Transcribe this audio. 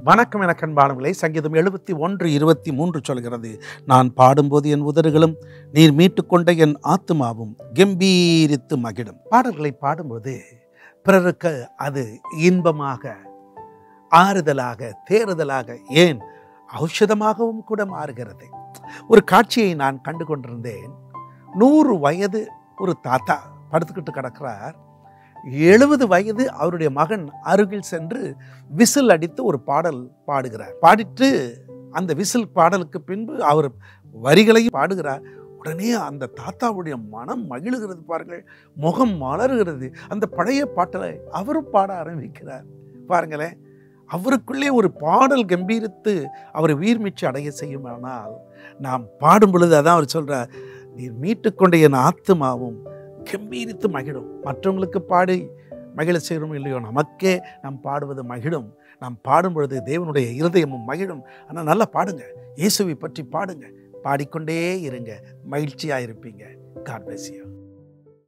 வணக்கம் என கண்பாளங்களே சங்கீதம் எழுபத்தி ஒன்று இருபத்தி மூன்று சொல்கிறது நான் பாடும்போது என் உதடுகளும் நீர் மீட்டுக்கொண்ட என் ஆத்துமாவும் கம்பீரித்து மகிழும் பாடல்களை பாடும்போது பிறருக்கு அது இன்பமாக ஆறுதலாக தேறுதலாக ஏன் ஔஷதமாகவும் கூட மாறுகிறது ஒரு காட்சியை நான் கண்டு கொண்டிருந்தேன் நூறு வயது ஒரு தாத்தா படுத்துக்கிட்டு கிடக்கிறார் எழுபது வயது அவருடைய மகன் அருகில் சென்று விசில் அடித்து ஒரு பாடல் பாடுகிறார் பாடிட்டு அந்த விசில் பாடலுக்கு பின்பு அவர் வரிகளையும் பாடுகிறார் உடனே அந்த தாத்தாவுடைய மனம் மகிழுகிறது பாருங்கள் முகம் மலருகிறது அந்த பழைய பாட்டலை அவரும் பாட ஆரம்பிக்கிறார் பாருங்களேன் அவருக்குள்ளே ஒரு பாடல் கம்பீரித்து அவரை உயிர்மீச்சு அடைய செய்யுமானால் நாம் பாடும் பொழுது அதான் அவர் சொல்றார் நீர் மீட்டுக்கொண்ட என் ஆத்துமாவும் கம்பீரித்து மகிழும் மற்றவங்களுக்கு பாடி மகிழ செய்கிறோம் இல்லையோ நமக்கே நாம் பாடுவது மகிழும் நாம் பாடும் பொழுது தேவனுடைய இருதயமும் மகிழும் ஆனால் நல்லா பாடுங்க இயேசுவை பற்றி பாடுங்க பாடிக்கொண்டே இருங்க மகிழ்ச்சியாக இருப்பீங்க காட் bless you